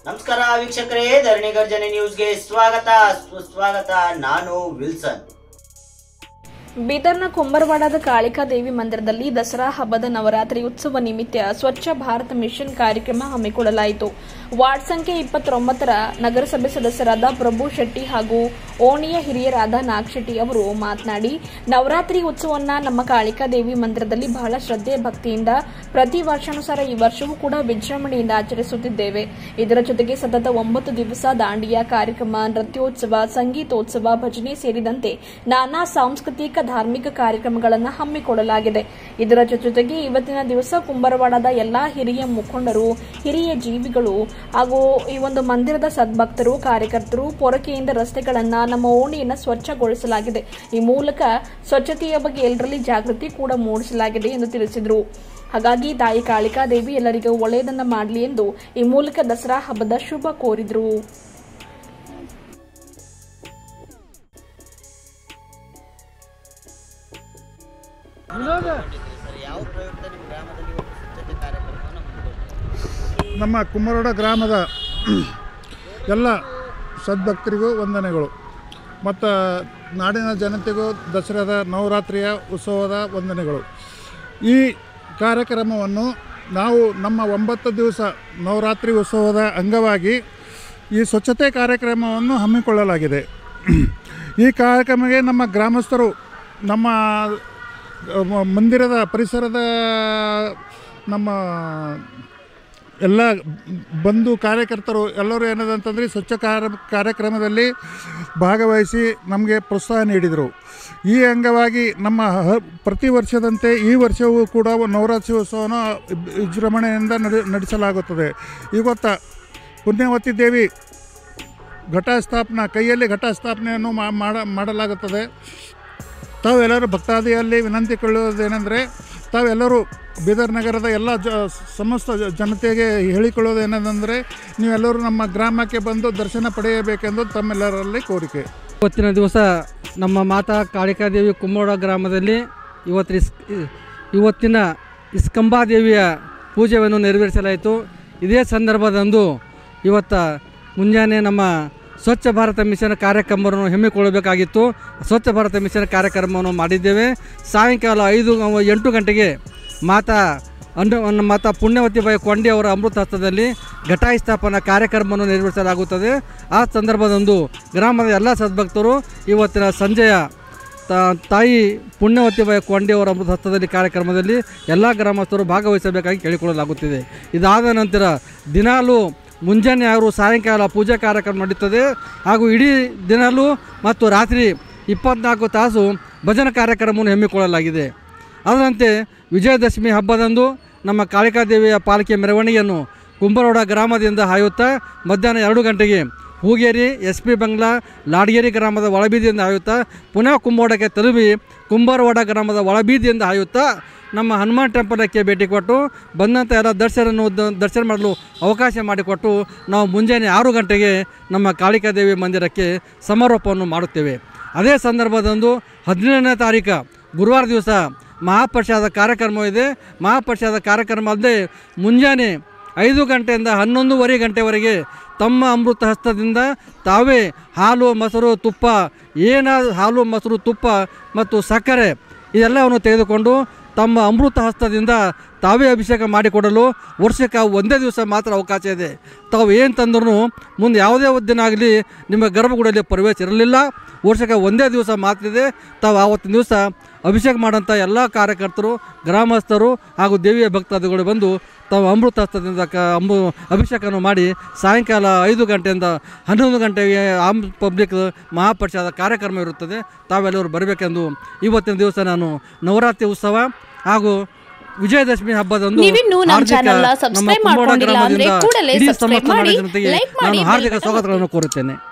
ನಮಸ್ಕಾರ ವೀಕ್ಷಕರೇ ಧರಣಿ ಗರ್ಜನೆ ನ್ಯೂಸ್ಗೆ ಸ್ವಾಗತ ಸುಸ್ವಾಗತ ನಾನು ವಿಲ್ಸನ್ ಬೀದರ್ನ ಕುಂಬರವಾಡದ ಕಾಳಿಕಾ ದೇವಿ ಮಂದಿರದಲ್ಲಿ ದಸರಾ ಹಬ್ಬದ ನವರಾತ್ರಿ ಉತ್ಸವ ನಿಮಿತ್ತ ಸ್ವಚ್ಛ ಭಾರತ್ ಮಿಷನ್ ಕಾರ್ಯಕ್ರಮ ಹಮ್ಮಿಕೊಳ್ಳಲಾಯಿತು ವಾರ್ಡ್ ಸಂಖ್ಯೆ ಇಪ್ಪತ್ತೊಂಬತ್ತರ ನಗರಸಭೆ ಸದಸ್ಯರಾದ ಪ್ರಭು ಶೆಟ್ಟಿ ಹಾಗೂ ಓಣಿಯ ಹಿರಿಯರಾದ ನಾಗ್ ಶೆಟ್ಟಿ ಅವರು ಮಾತನಾಡಿ ನವರಾತ್ರಿ ಉತ್ಸವವನ್ನ ನಮ್ಮ ಕಾಳಿಕಾ ದೇವಿ ಮಂದಿರದಲ್ಲಿ ಬಹಳ ಶ್ರದ್ಧೆ ಭಕ್ತಿಯಿಂದ ಪ್ರತಿ ವರ್ಷಾನುಸಾರ ಈ ವರ್ಷವೂ ಕೂಡ ವಿಜೃಂಭಣೆಯಿಂದ ಆಚರಿಸುತ್ತಿದ್ದೇವೆ ಇದರ ಜೊತೆಗೆ ಸತತ ಒಂಬತ್ತು ದಿವಸ ದಾಂಡಿಯಾ ಕಾರ್ಯಕ್ರಮ ನೃತ್ಯೋತ್ಸವ ಸಂಗೀತೋತ್ಸವ ಭಜನೆ ಸೇರಿದಂತೆ ನಾನಾ ಸಾಂಸ್ಕೃತಿಕ ಧಾರ್ಮಿಕ ಕಾರ್ಯಕ್ರಮಗಳನ್ನು ಹಮ್ಮಿಕೊಳ್ಳಲಾಗಿದೆ ಇದರ ಜೊತೆಗೆ ಇವತ್ತಿನ ದಿವಸ ಕುಂಬರವಾಡದ ಎಲ್ಲಾ ಹಿರಿಯ ಮುಖಂಡರು ಹಿರಿಯ ಜೀವಿಗಳು ಹಾಗೂ ಈ ಒಂದು ಮಂದಿರದ ಸದ್ಭಕ್ತರು ಕಾರ್ಯಕರ್ತರು ಪೊರಕೆಯಿಂದ ರಸ್ತೆಗಳನ್ನ ನಮ್ಮ ಓಣಿಯನ್ನ ಸ್ವಚ್ಛಗೊಳಿಸಲಾಗಿದೆ ಈ ಮೂಲಕ ಸ್ವಚ್ಛತೆಯ ಬಗ್ಗೆ ಎಲ್ಲರಲ್ಲಿ ಜಾಗೃತಿ ಕೂಡ ಮೂಡಿಸಲಾಗಿದೆ ಎಂದು ತಿಳಿಸಿದರು ಹಾಗಾಗಿ ತಾಯಿ ಕಾಳಿಕಾ ದೇವಿ ಎಲ್ಲರಿಗೂ ಒಳ್ಳೆಯದನ್ನ ಮಾಡಲಿ ಎಂದು ಈ ಮೂಲಕ ದಸರಾ ಹಬ್ಬದ ಶುಭ ಕೋರಿದರು ಯಾವ ಪ್ರಯುಕ್ತ ನಿಮ್ಮ ಗ್ರಾಮದಲ್ಲಿ ಒಂದು ಸ್ವಚ್ಛತೆ ಕಾರ್ಯಕ್ರಮವನ್ನು ಹಮ್ಮಿಕೊಂಡಿದ್ದೀರಿ? ನಮ್ಮ ಕುಮ್ಮರೋಡ ಗ್ರಾಮದ ಎಲ್ಲ ಸದ್ಭಕ್ತರಿಗೂ ವಂದನೆಗಳು ಮತ್ತು ನಾಡಿನ ಜನತೆಗೂ ದಸರಾದ ನವರಾತ್ರಿಯ ಉತ್ಸವದ ವಂದನೆಗಳು ಈ ಕಾರ್ಯಕ್ರಮವನ್ನು ನಾವು ನಮ್ಮ ಒಂಬತ್ತು ದಿವಸ ನವರಾತ್ರಿ ಉತ್ಸವದ ಅಂಗವಾಗಿ ಈ ಸ್ವಚ್ಛತೆ ಕಾರ್ಯಕ್ರಮವನ್ನು ಹಮ್ಮಿಕೊಳ್ಳಲಾಗಿದೆ ಈ ಕಾರ್ಯಕ್ರಮಕ್ಕೆ ನಮ್ಮ ಗ್ರಾಮಸ್ಥರು ನಮ್ಮ ಮ- ಮಂದಿರದ ಪರಿಸರದ ನಮ್ಮ ಎಲ್ಲ ಬಂಧು ಕಾರ್ಯಕರ್ತರು ಎಲ್ಲರೂ ಏನದಂತಂದರೆ ಸ್ವಚ್ಛ ಕಾರ್ಯ ಕಾರ್ಯಕ್ರಮದಲ್ಲಿ ಭಾಗವಹಿಸಿ ನಮಗೆ ಪ್ರೋತ್ಸಾಹ ನೀಡಿದರು ಈ ಅಂಗವಾಗಿ ನಮ್ಮ ಹ ಪ್ರತಿ ವರ್ಷದಂತೆ ಈ ವರ್ಷವೂ ಕೂಡ ನವರಾತ್ರಿ ಉತ್ಸವವನ್ನು ವಿಜೃಂಭಣೆಯಿಂದ ನಡೆ ನಡೆಸಲಾಗುತ್ತದೆ ಇವತ್ತ ಪುಣ್ಯವತಿ ದೇವಿ ಘಟಸ್ಥಾಪನಾ ಕೈಯಲ್ಲಿ ಘಟಸ್ಥಾಪನೆಯನ್ನು ಮಾ- ಮಾಡ ಮಾಡಲಾಗುತ್ತದೆ ತಾವೆಲ್ಲರೂ ಭಕ್ತಾದಿಯಲ್ಲಿ ವಿನಂತಿಕೊಳ್ಳುವುದೇನೆಂದರೆ ತಾವೆಲ್ಲರೂ ಬೀದರ್ ನಗರದ ಎಲ್ಲ ಜ ಸಮಸ್ತ ಜ- ಜನತೆಗೆ ಹೇಳಿಕೊಳ್ಳುವುದೇನೆಂದರೆ ನೀವೆಲ್ಲರೂ ನಮ್ಮ ಗ್ರಾಮಕ್ಕೆ ಬಂದು ದರ್ಶನ ಪಡೆಯಬೇಕೆಂದು ತಮ್ಮೆಲ್ಲರಲ್ಲಿ ಕೋರಿಕೆ ಇವತ್ತಿನ ದಿವಸ ನಮ್ಮ ಮಾತಾ ಕಾಳಿಕಾದೇವಿ ಕುಮ್ಮೋಡ ಗ್ರಾಮದಲ್ಲಿ ಇವತ್ತು ಇಸ್ ಇವತ್ತಿನ ಇಸ್ಕಂಬಾದೇವಿಯ ಪೂಜೆಯನ್ನು ನೆರವೇರಿಸಲಾಯಿತು ಇದೇ ಸಂದರ್ಭದಂದು ಇವತ್ತ ಮುಂಜಾನೆ ನಮ್ಮ ಸ್ವಚ್ಛ ಭಾರತ ಮಿಷನ್ ಕಾರ್ಯಕ್ರಮವನ್ನು ಹಮ್ಮಿಕೊಳ್ಳಬೇಕಾಗಿತ್ತು ಸ್ವಚ್ಛ ಭಾರತ ಮಿಷನ್ ಕಾರ್ಯಕ್ರಮವನ್ನು ಮಾಡಿದ್ದೇವೆ ಸಾಯಂಕಾಲ ಐದು ಎಂಟು ಗಂಟೆಗೆ ಮಾತಾ ಅನ್ನು ನಮ್ಮ ಮಾತಾ ಪುಣ್ಯವತಿ ಬಾಯಿ ಕೊಂಡಿ ಅವರ ಅಮೃತ ಹಸ್ತದಲ್ಲಿ ಘಟಾಯಿ ಸ್ಥಾಪನಾ ಕಾರ್ಯಕ್ರಮವನ್ನು ನೆರವೇರಿಸಲಾಗುತ್ತದೆ ಆ ಸಂದರ್ಭದಂದು ಗ್ರಾಮದ ಎಲ್ಲ ಸದ್ಭಕ್ತರು ಇವತ್ತಿನ ಸಂಜೆಯ ತಾ- ತಾಯಿ ಪುಣ್ಯವತಿ ಬಾಯಿ ಕೊಂಡಿ ಅವರ ಅಮೃತ ಹಸ್ತದಲ್ಲಿ ಕಾರ್ಯಕ್ರಮದಲ್ಲಿ ಎಲ್ಲ ಗ್ರಾಮಸ್ಥರು ಭಾಗವಹಿಸಬೇಕಾಗಿ ಕೇಳಿಕೊಳ್ಳಲಾಗುತ್ತಿದೆ ಇದಾದ ನಂತರ ದಿನಾಲೂ ಮುಂಜಾನೆ ಹಾಗೂ ಸಾಯಂಕಾಲ ಪೂಜಾ ಕಾರ್ಯಕ್ರಮ ನಡೀತದೆ ಹಾಗೂ ಇಡೀ ದಿನಾಲೂ ಮತ್ತು ರಾತ್ರಿ ಇಪ್ಪತ್ನಾಲ್ಕು ತಾಸು ಭಜನಾ ಕಾರ್ಯಕ್ರಮವನ್ನು ಹಮ್ಮಿಕೊಳ್ಳಲಾಗಿದೆ ಅದರಂತೆ ವಿಜಯದಶಮಿ ಹಬ್ಬದಂದು ನಮ್ಮ ಕಾಳಿಕಾದೇವಿಯ ಪಾಲಿಕೆ ಮೆರವಣಿಗೆಯನ್ನು ಕುಂಬರೋಡ ಗ್ರಾಮದಿಂದ ಹಾಯುತ್ತಾ ಮಧ್ಯಾಹ್ನ ಎರಡು ಗಂಟೆಗೆ ಹೂಗೇರಿ ಎಸ್ ಪಿ ಬಂಗ್ಲಾ ಲಾಡ್ಗೇರಿ ಗ್ರಾಮದ ಒಳಬೀದಿಯಿಂದ ಹಾಯುತ್ತಾ ಪುನಃ ಕುಂಬೋಡಕ್ಕೆ ತಲುಪಿ ಕುಂಬಾರವಾಡ ಗ್ರಾಮದ ಒಳಬೀದಿಯಿಂದ ಹಾಯುತ್ತಾ ನಮ್ಮ ಹನುಮಾನ್ ಟೆಂಪಲಕ್ಕೆ ಭೇಟಿ ಕೊಟ್ಟು ಬಂದಂಥ ಎಲ್ಲ ದರ್ಶನ ದರ್ಶನ ಮಾಡಲು ಅವಕಾಶ ಮಾಡಿಕೊಟ್ಟು ನಾವು ಮುಂಜಾನೆ ಆರು ಗಂಟೆಗೆ ನಮ್ಮ ಕಾಳಿಕಾದೇವಿ ಮಂದಿರಕ್ಕೆ ಸಮಾರೋಪವನ್ನು ಮಾಡುತ್ತೇವೆ ಅದೇ ಸಂದರ್ಭದಂದು ಹದಿನೇಳನೇ ತಾರೀಕು ಗುರುವಾರ ದಿವಸ ಮಹಾಪ್ರಸಾದ ಕಾರ್ಯಕ್ರಮ ಇದೆ ಮಹಾಪ್ರಸಾದ ಕಾರ್ಯಕ್ರಮ ಅಲ್ಲದೆ ಮುಂಜಾನೆ ಐದು ಗಂಟೆಯಿಂದ ಹನ್ನೊಂದುವರೆ ಗಂಟೆವರೆಗೆ ತಮ್ಮ ಅಮೃತ ಹಸ್ತದಿಂದ ತಾವೇ ಹಾಲು ಮೊಸರು ತುಪ್ಪ ಏನಾದ ಹಾಲು ಮೊಸರು ತುಪ್ಪ ಮತ್ತು ಸಕ್ಕರೆ ಇದೆಲ್ಲವನ್ನು ತೆಗೆದುಕೊಂಡು ತಮ್ಮ ಅಮೃತ ಹಸ್ತದಿಂದ ತಾವೇ ಅಭಿಷೇಕ ಮಾಡಿಕೊಡಲು ವರ್ಷಕ್ಕೆ ಒಂದೇ ದಿವಸ ಮಾತ್ರ ಅವಕಾಶ ಇದೆ ತಾವು ಏನು ತಂದ್ರೂ ಮುಂದೆ ಯಾವುದೇ ದಿನ ಆಗಲಿ ನಿಮ್ಮ ಗರ್ಭಗುಡಿಯಲ್ಲಿ ಪ್ರವೇಶ ಇರಲಿಲ್ಲ ವರ್ಷಕ್ಕೆ ಒಂದೇ ದಿವಸ ಮಾತ್ರ ಇದೆ ತಾವು ಆವತ್ತಿನ ದಿವಸ ಅಭಿಷೇಕ ಮಾಡೋಂಥ ಎಲ್ಲ ಕಾರ್ಯಕರ್ತರು ಗ್ರಾಮಸ್ಥರು ಹಾಗೂ ದೇವಿಯ ಭಕ್ತಾದಿಗಳು ಬಂದು ತಾವು ಅಮೃತ ಹಸ್ತದಿಂದ ಕ ಅಂಬು ಅಭಿಷೇಕವನ್ನು ಮಾಡಿ ಸಾಯಂಕಾಲ ಐದು ಗಂಟೆಯಿಂದ ಹನ್ನೊಂದು ಗಂಟೆಗೆ ಆಮ್ ಪಬ್ಲಿಕ್ ಮಹಾಪ್ರಸಾದ ಕಾರ್ಯಕ್ರಮ ಇರುತ್ತದೆ ತಾವೆಲ್ಲರೂ ಬರಬೇಕೆಂದು ಇವತ್ತಿನ ದಿವಸ ನಾನು ನವರಾತ್ರಿ ಉತ್ಸವ ಹಾಗೂ ವಿಜಯದಶಮಿ ಹಬ್ಬದಂದು ನೀವಿನ್ನೂ ನಮ್ಮ ಹಾರ್ದಿಕ ಚಾನೆಲ್ನ ನಮ್ಮ subscribe ಕುಂಬೋಡ ಮಾಡ್ಕೊಂಡಿಲ್ಲ ಅಂದ್ರೆ ಗ್ರಾಮದಿಂದ ಕೂಡಲೇ ಇಡೀ subscribe ಸಮಸ್ತ ಮಾಡಿ, ನಾಡಿನ ಜನತೆಗೆ like ಮಾಡಿ, ನಾನು ಹಾರ್ದಿಕ ಬೆಲ್ ಬಟನ್ ಸ್ವಾಗತಗಳನ್ನು ಕೋರುತ್ತೇನೆ